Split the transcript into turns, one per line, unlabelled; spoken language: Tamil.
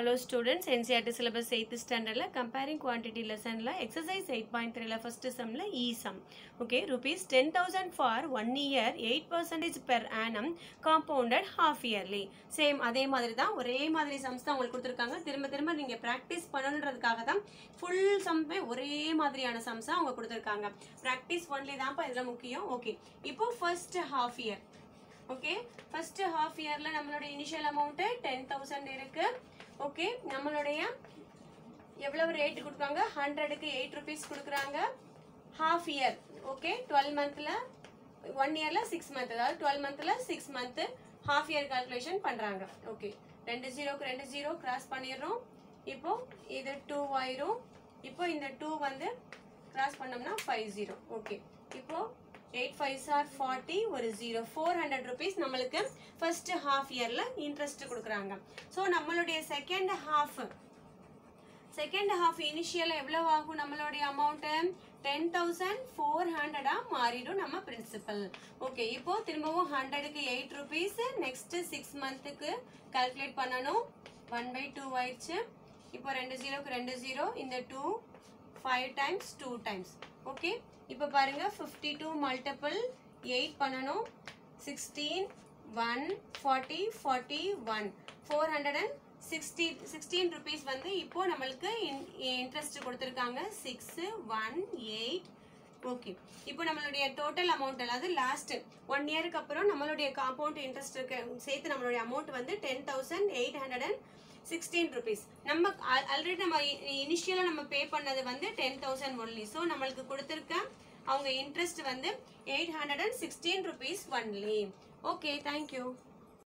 hello students NCERT syllabus eighth ஸ்டாண்டர்டில் கம்பேரிங் குவான்டிட்டி லெசனில் எக்ஸசைஸ் எயிட் பாயிண்ட் த்ரீல ஃபஸ்ட்டு சம்மில் இ sum okay rupees ten thousand for one year eight percentage per annum compounded half yearly same அதே மாதிரி தான் ஒரே மாதிரி சம்ஸ் தான் உங்களுக்கு கொடுத்துருக்காங்க திரும்ப திரும்ப நீங்கள் ப்ராக்டிஸ் பண்ணணுன்றதுக்காக தான் ஃபுல் சம்மே ஒரே மாதிரியான சம்ஸாக அவங்க கொடுத்துருக்காங்க ப்ராக்டிஸ் ஒன்லி தான்ப்பா இதில் முக்கியம் ஓகே இப்போ first half year okay first half இயர்ல நம்மளோட இனிஷியல் அமௌண்ட் டென் தௌசண்ட் இருக்கு ஓகே நம்மளுடைய எவ்வளவு ரேட் கொடுக்குறாங்க ஹண்ட்ரடுக்கு எயிட் ருபீஸ் கொடுக்குறாங்க ஹாஃப் இயர் ஓகே டுவெல் மந்த்ல ஒன் இயர்ல சிக்ஸ் மந்த் அதாவது டுவெல் மந்த்ல six month half year calculation பண்றாங்க ஓகே ரெண்டு ஜீரோக்கு ரெண்டு ஜீரோ கிராஸ் பண்ணிடுறோம் இப்போ இது டூ ஆயிரும் இப்போ இந்த டூ வந்து கிராஸ் பண்ணோம்னா ஃபைவ் ஜீரோ ஓகே இப்போ எயிட் ஃபைவ் ஆர் ஃபார்ட்டி ஒரு ஜீரோ ஃபோர் ஹண்ட்ரட் ருபீஸ் நம்மளுக்கு ஃபர்ஸ்ட் ஹாஃப் இயர்ல இன்ட்ரெஸ்ட் கொடுக்குறாங்க ஸோ நம்மளுடைய second half second half initial எவ்வளவு ஆகும் நம்மளுடைய அமௌண்ட்டு டென் தௌசண்ட் ஃபோர் ஹண்ட்ரடா மாறிடும் நம்ம பிரின்சிபல் ஓகே இப்போ திரும்பவும் ஹண்ட்ரடுக்கு எயிட் ருபீஸ் நெக்ஸ்ட் சிக்ஸ் மந்த்துக்கு கால்குலேட் பண்ணணும் ஒன் பை டூ ஆயிடுச்சு இப்போ ரெண்டு ஜீரோக்கு ரெண்டு ஜீரோ இந்த two five times two times okay இப்போ பாருங்க ஃபிஃப்டி டூ மல்டிபிள் எயிட் பண்ணணும் sixteen one forty forty one four hundred and sixty sixteen rupees வந்து இப்போ நம்மளுக்கு இன்ட்ரெஸ்ட் கொடுத்துருக்காங்க சிக்ஸ் ஒன் எயிட் ஓகே இப்போ நம்மளுடைய டோட்டல் அமௌண்ட் அதாவது லாஸ்ட் ஒன் இயருக்கு அப்புறம் நம்மளுடைய காம்பவுண்ட் இன்ட்ரெஸ்ட் இருக்க சேர்த்து நம்மளுடைய அமௌண்ட் வந்து ten thousand eight hundred and sixteen rupees நம்ம ஆல்ரெடி நம்ம இனிஷியலாக நம்ம பே பண்ணது வந்து டென் தௌசண்ட் ஒன்லி ஸோ நம்மளுக்கு கொடுத்துருக்க அவங்க இன்ட்ரெஸ்ட் வந்து eight hundred and sixteen rupees only okay thank you